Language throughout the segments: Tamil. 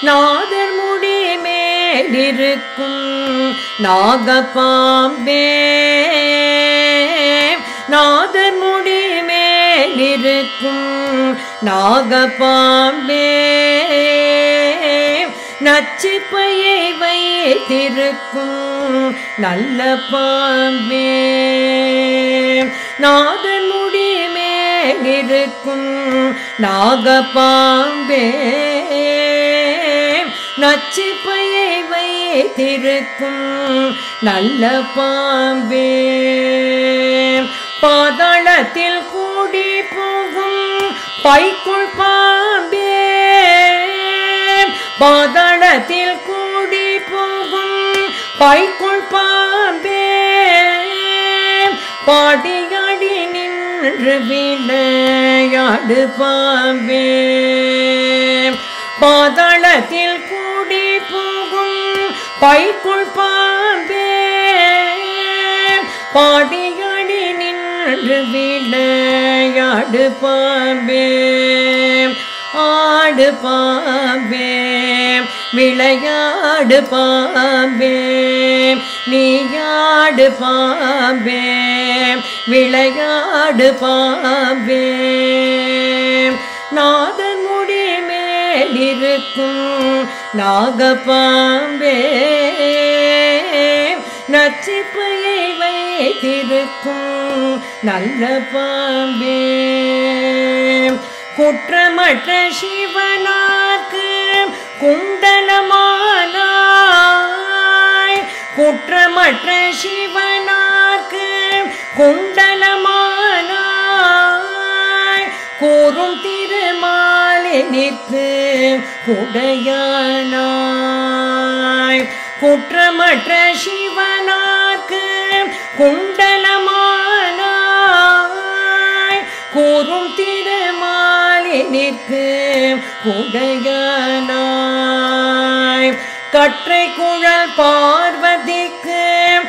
நாதர் முடி மேலிருக்கும் நாகப்பாம்பே நாதர் முடி மேலிருக்கும் நாகப்பாம்பே நச்சுப்பையை வைத்திருக்கும் நல்ல பாம்பே நாதன் முடி மேலிருக்கும் நாகப்பாம்பே நச்சுப்பையை வைத்திருக்கும் நல்ல பாம்பே பாதாளத்தில் கூடி போகும் பைக்குள் பாம்பே பாதாளத்தில் கூடி போகும் பைக்குள் பாம்பே பாடியாடி நின்று விளையாடு பாம்பே பாதாளத்தில் கூடி போகும் பைக்குள் பாம்பே பாடியாடி நின்று விளையாடு பாம்பே ஆடு பாம்பே விளையாடு பாம்பே நீயாடு பாம்பே விளையாடு பாம்பே நாதன் முடி மேலிருக்கும் நாகப்பாம்பே நச்சிப்பையை வைத்திருக்கும் நல்ல பாம்பே குற்றமற்ற சிவனாக்கு குண்டலமானாய் குற்றமற்ற சிவனாக்கு குண்டலமானாய் கூறும் திருமாலினித்து உடையானாய் குற்றமற்ற சிவனாக்கு குண்டலமானாய் கூறும் திருமாலினிற்கு உடையானாய் கற்றை குழல் பார்வதிக்கு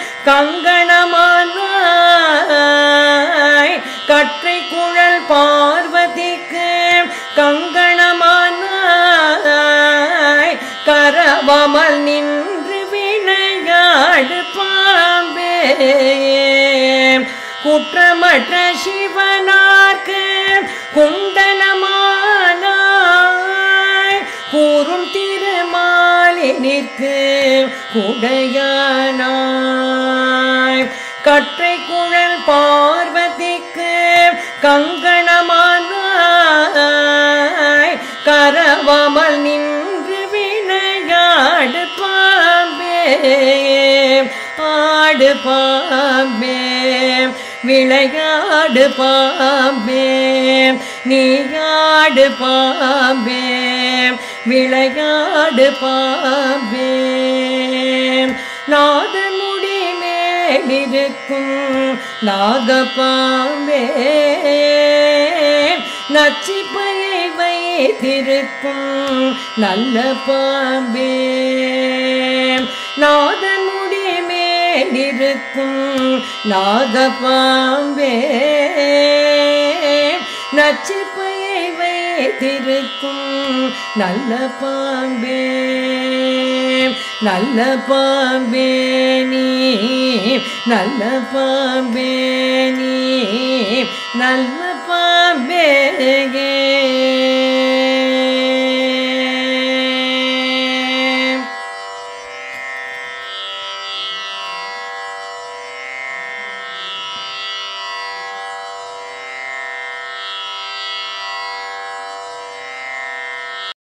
கங்கணமானாய் கற்றை குழல் பார்வதிக்கு கங்கணமானாய் கரவமல் நின்று விளையாடு பாம்பே குற்றமற்ற சிவனார்க்கு குண்டலமானாய் கூறும் திருமாலினிற்கு குடையானாய் கற்றை குழல் பார்வதிக்கு கங்கணமானாய் கரவமல் நின்று விளையாடு பாம்பே ஆடு பாம்பே விளையாடு பாம்பே நீயாடு பாம்பே விளையாடு பாம்பே நாதன் முடி மேலிருக்கும் நாகப்பாம்பே நச்சிப்பையை வைத்திருக்கும் நல்ல பாம்பே நாதன் முடி மேலிருக்கும் நாகப்பாம்பே நச்சிப்பையை வைத்திருக்கும் நல்ல பாம்பே நல்ல பாம்பே நீ நல்ல பாம்பே நீ நல்ல பாம்பே